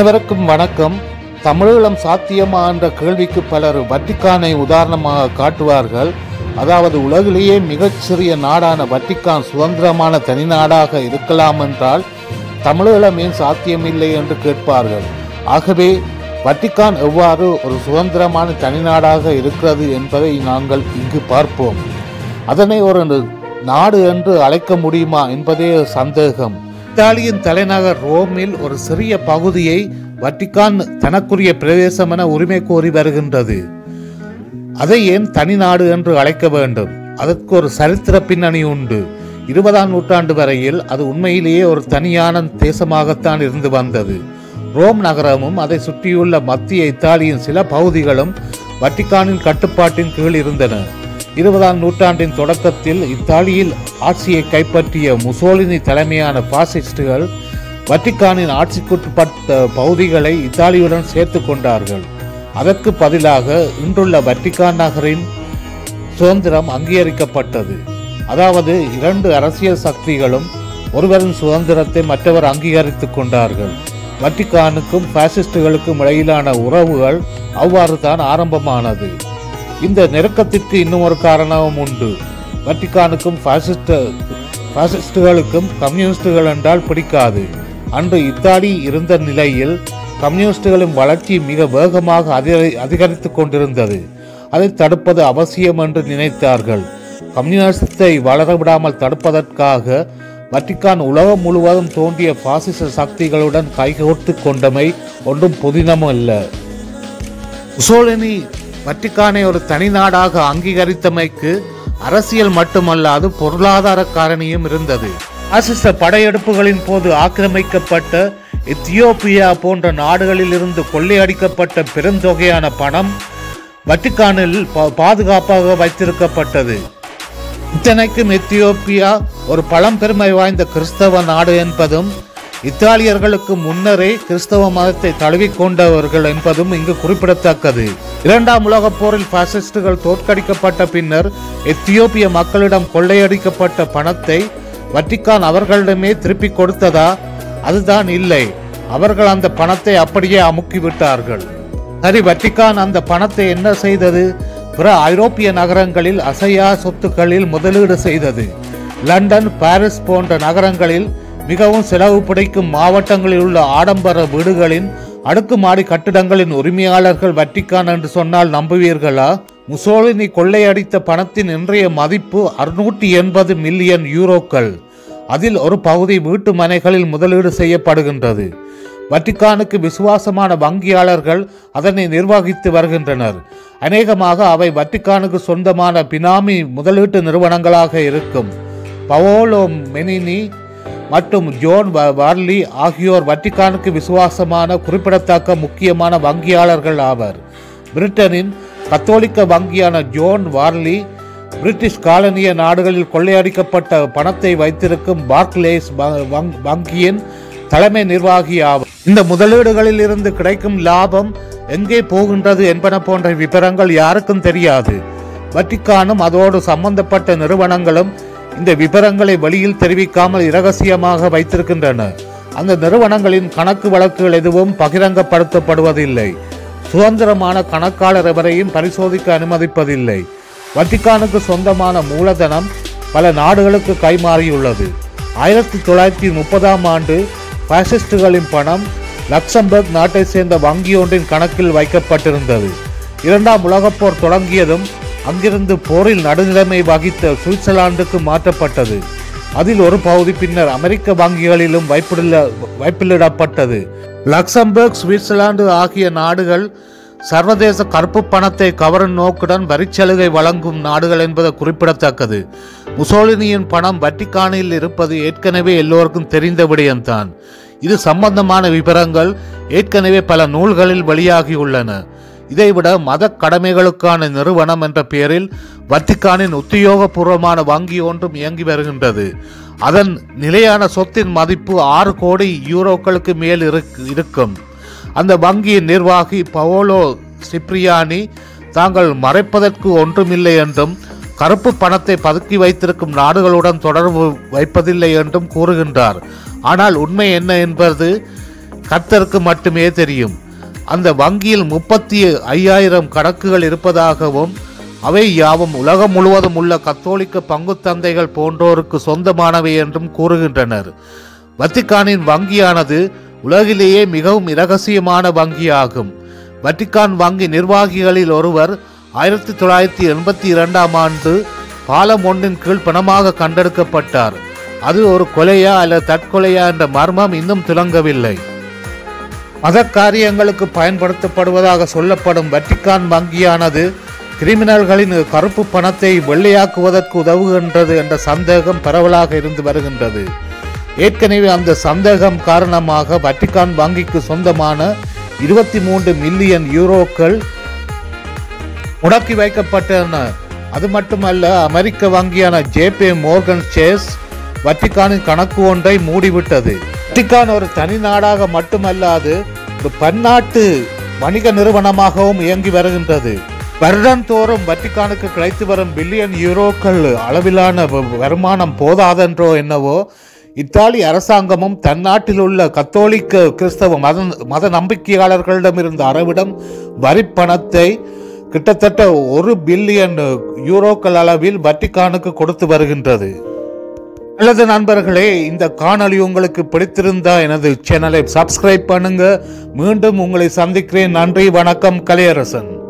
அனைவருக்கும் வணக்கம் தமிழீழம் சாத்தியமா என்ற கேள்விக்கு பலர் வட்டிக்கானை உதாரணமாக காட்டுவார்கள் அதாவது உலகிலேயே மிகச்சிறிய நாடான வட்டிக்கான் சுதந்திரமான தனிநாடாக இருக்கலாம் என்றால் தமிழீழம் ஏன் சாத்தியமில்லை என்று கேட்பார்கள் ஆகவே வட்டிக்கான் எவ்வாறு ஒரு சுதந்திரமான தனிநாடாக இருக்கிறது என்பதை நாங்கள் இங்கு பார்ப்போம் அதனை ஒரு நாடு என்று அழைக்க முடியுமா என்பதே சந்தேகம் இத்தாலியின் தலைநகர் ரோமில் ஒரு சிறிய பகுதியை வட்டிக்கான் தனக்குரிய பிரதேசம் என உரிமை கோரி வருகின்றது அதை ஏன் தனி நாடு என்று அழைக்க வேண்டும் அதற்கு ஒரு சரித்திர பின்னணி உண்டு இருபதாம் நூற்றாண்டு வரையில் அது உண்மையிலேயே ஒரு தனியான தேசமாகத்தான் இருந்து வந்தது ரோம் நகரமும் அதை சுற்றியுள்ள மத்திய இத்தாலியின் சில பகுதிகளும் வட்டிக்கானின் கட்டுப்பாட்டின் கீழ் இருந்தன இருபதாம் நூற்றாண்டின் தொடக்கத்தில் இத்தாலியில் ஆட்சியை கைப்பற்றிய முசோலினி தலைமையான பாசிஸ்டுகள் வட்டிக்கானின் ஆட்சிக்குட்பட்ட பகுதிகளை இத்தாலியுடன் சேர்த்து கொண்டார்கள் அதற்கு பதிலாக இன்றுள்ள வட்டிக்கான் நகரின் சுதந்திரம் அங்கீகரிக்கப்பட்டது அதாவது இரண்டு அரசியல் சக்திகளும் ஒருவரின் சுதந்திரத்தை மற்றவர் அங்கீகரித்துக் கொண்டார்கள் வட்டிக்கானுக்கும் பாசிஸ்டுகளுக்கும் இடையிலான உறவுகள் அவ்வாறு தான் ஆரம்பமானது இந்த நெருக்கத்திற்கு இன்னும் ஒரு காரணமும் உண்டு வட்டிக்கானுக்கும் பாசிஸ்ட பாசிஸ்டுகளுக்கும் கம்யூனிஸ்டுகள் என்றால் பிடிக்காது அன்று இத்தாலி இருந்த நிலையில் கம்யூனிஸ்டுகளின் வளர்ச்சி மிக வேகமாக அதிகரி அதிகரித்துக் கொண்டிருந்தது அதை தடுப்பது அவசியம் என்று நினைத்தார்கள் கம்யூனிசத்தை வளரவிடாமல் தடுப்பதற்காக வட்டிக்கான் உலகம் முழுவதும் தோன்றிய பாசிச சக்திகளுடன் கைகோர்த்து கொண்டமை ஒன்றும் புதினமல்ல முசோலினி வட்டிக்கானை ஒரு தனி நாடாக அங்கீகரித்தமைக்கு அரசியல் மட்டுமல்லாது பொருளாதார காரணியும் இருந்தது பாசிச படையெடுப்புகளின் போது ஆக்கிரமிக்கப்பட்ட எத்தியோப்பியா போன்ற நாடுகளில் இருந்து கொள்ளையடிக்கப்பட்ட பெருந்தொகையான பணம் வட்டிக்கானில் பா- பாதுகாப்பாக வைத்திருக்கப்பட்டது இத்தனைக்கும் எத்தியோப்பியா ஒரு பழம்பெருமை வாய்ந்த கிறிஸ்தவ நாடு என்பதும் இத்தாலியர்களுக்கு முன்னரே கிறிஸ்தவ மதத்தை தழுவிக்கொண்டவர்கள் என்பதும் இங்கு குறிப்பிடத்தக்கது இரண்டாம் உலகப் போரில் பாசிஸ்டுகள் தோற்கடிக்கப்பட்ட பின்னர் எத்தியோப்பிய மக்களிடம் கொள்ளையடிக்கப்பட்ட பணத்தை வட்டிக்கான் அவர்களிடமே திருப்பிக் கொடுத்ததா அதுதான் இல்லை அவர்கள் அந்த பணத்தை அப்படியே அமுக்கி விட்டார்கள் சரி வட்டிக்கான் அந்த பணத்தை என்ன செய்தது பிற ஐரோப்பிய நகரங்களில் அசையா சொத்துக்களில் முதலீடு செய்தது லண்டன் பாரிஸ் போன்ற நகரங்களில் மிகவும் செலவு பிடிக்கும் மாவட்டங்களில் உள்ள ஆடம்பர வீடுகளின் அடுக்குமாடி கட்டிடங்களின் உரிமையாளர்கள் வட்டிக்கான் என்று சொன்னால் நம்புவீர்களா முசோலினி கொள்ளையடித்த பணத்தின் இன்றைய மதிப்பு அறுநூற்றி எண்பது மில்லியன் யூரோக்கள் அதில் ஒரு பகுதி வீட்டு மனைகளில் முதலீடு செய்யப்படுகின்றது வட்டிக்கானுக்கு விசுவாசமான வங்கியாளர்கள் அதனை நிர்வகித்து வருகின்றனர் அநேகமாக அவை வட்டிக்கானுக்கு சொந்தமான பினாமி முதலீட்டு நிறுவனங்களாக இருக்கும் பவோலோ மெனினி மற்றும் ஜோன் வ- வார்லி ஆகியோர் வட்டிக்கானுக்கு விசுவாசமான குறிப்பிடத்தக்க முக்கியமான வங்கியாளர்கள் ஆவர் பிரிட்டனின் கத்தோலிக்க வங்கியான ஜோன் வார்லி பிரிட்டிஷ் காலனிய நாடுகளில் கொள்ளையடிக்கப்பட்ட பணத்தை வைத்திருக்கும் பார்க்லேஸ் வ- வங்- வங்கியின் தலைமை நிர்வாகி ஆவார் இந்த முதலீடுகளில் இருந்து கிடைக்கும் லாபம் எங்கே போகின்றது என்பன போன்ற விவரங்கள் யாருக்கும் தெரியாது வட்டிக்கானும் அதோடு சம்பந்தப்பட்ட நிறுவனங்களும் இந்த விவரங்களை வெளியில் தெரிவிக்காமல் இரகசியமாக வைத்திருக்கின்றன அந்த நிறுவனங்களின் கணக்கு வழக்குகள் எதுவும் பகிரங்கப்படுத்தப்படுவதில்லை சுதந்திரமான கணக்காளர் எவரையும் பரிசோதிக்க அனுமதிப்பதில்லை வட்டிக்கானுக்கு சொந்தமான மூலதனம் பல நாடுகளுக்கு கைமாறியுள்ளது ஆயிரத்தி தொள்ளாயிரத்தி முப்பதாம் ஆண்டு பாசிஸ்டுகளின் பணம் லக்சம்பர்க் நாட்டை சேர்ந்த வங்கி ஒன்றின் கணக்கில் வைக்கப்பட்டிருந்தது இரண்டாம் உலகப் போர் தொடங்கியதும் அங்கிருந்து போரில் நடுநிலைமை வகித்த சுவிட்சர்லாந்துக்கு மாற்றப்பட்டது அதில் ஒரு பகுதி பின்னர் அமெரிக்க வங்கிகளிலும் வைப்பிட வைப்பிலிடப்பட்டது லக்சம்பர்க் சுவிட்சர்லாந்து ஆகிய நாடுகள் சர்வதேச கருப்பு பணத்தை கவரும் நோக்குடன் வரிச்சலுகை வழங்கும் நாடுகள் என்பது குறிப்பிடத்தக்கது முசோலினியின் பணம் வட்டிக்கானில் இருப்பது ஏற்கனவே எல்லோருக்கும் தெரிந்த விடயம்தான் இது சம்பந்தமான விவரங்கள் ஏற்கனவே பல நூல்களில் வெளியாகியுள்ளன இதைவிட மத கடமைகளுக்கான நிறுவனம் என்ற பெயரில் வத்திக்கானின் உத்தியோகபூர்வமான வங்கி ஒன்றும் இயங்கி வருகின்றது அதன் நிலையான சொத்தின் மதிப்பு ஆறு கோடி யூரோக்களுக்கு மேல் இருக்- இருக்கும் அந்த வங்கியின் நிர்வாகி பவோலோ சிப்ரியானி தாங்கள் மறைப்பதற்கு ஒன்றுமில்லை என்றும் கருப்பு பணத்தை பதுக்கி வைத்திருக்கும் நாடுகளுடன் தொடர்பு வைப்பதில்லை என்றும் கூறுகின்றார் ஆனால் உண்மை என்ன என்பது கர்த்தருக்கு மட்டுமே தெரியும் அந்த வங்கியில் முப்பத்தி ஐயாயிரம் கணக்குகள் இருப்பதாகவும் அவை யாவும் உலகம் முழுவதும் உள்ள கத்தோலிக்க பங்குத்தந்தைகள் போன்றோருக்கு சொந்தமானவை என்றும் கூறுகின்றனர் வத்திக்கானின் வங்கியானது உலகிலேயே மிகவும் இரகசியமான வங்கியாகும் வத்திக்கான் வங்கி நிர்வாகிகளில் ஒருவர் ஆயிரத்தி தொள்ளாயிரத்தி எண்பத்தி இரண்டாம் ஆண்டு பாலம் ஒன்றின் கீழ் பணமாக கண்டெடுக்கப்பட்டார் அது ஒரு கொலையா அல்லது தற்கொலையா என்ற மர்மம் இன்னும் துலங்கவில்லை மத காரியங்களுக்கு பயன்படுத்தப்படுவதாக சொல்லப்படும் வட்டிக்கான் வங்கியானது கிரிமினல்களின் கருப்பு பணத்தை வெள்ளையாக்குவதற்கு உதவுகின்றது என்ற சந்தேகம் பரவலாக இருந்து வருகின்றது ஏற்கனவே அந்த சந்தேகம் காரணமாக வட்டிக்கான் வங்கிக்கு சொந்தமான இருபத்தி மூன்று மில்லியன் யூரோக்கள் முடக்கி வைக்கப்பட்டன அது மட்டுமல்ல அமெரிக்க வங்கியான ஜேபே மோர்கன் சேஸ் வட்டிக்கானின் கணக்கு ஒன்றை மூடிவிட்டது வட்டிக்கான் ஒரு தனி நாடாக மட்டுமல்லாது ஒரு பன்னாட்டு வணிக நிறுவனமாகவும் இயங்கி வருகின்றது வருடந்தோறும் வட்டிக்கானுக்கு கிடைத்து வரும் பில்லியன் யூரோக்கள் அளவிலான வ- வருமானம் போதாதென்றோ என்னவோ இத்தாலி அரசாங்கமும் தன் நாட்டில் உள்ள கத்தோலிக்க கிறிஸ்தவ மத மத நம்பிக்கையாளர்களிடமிருந்து அறவிடம் வரிப்பணத்தை கிட்டத்தட்ட ஒரு பில்லியன் யூரோக்கள் அளவில் வட்டிக்கானுக்கு கொடுத்து வருகின்றது நல்லது நண்பர்களே இந்த காணொளி உங்களுக்கு பிடித்திருந்தா எனது சேனலை சப்ஸ்கிரைப் பண்ணுங்க மீண்டும் உங்களை சந்திக்கிறேன் நன்றி வணக்கம் கலையரசன்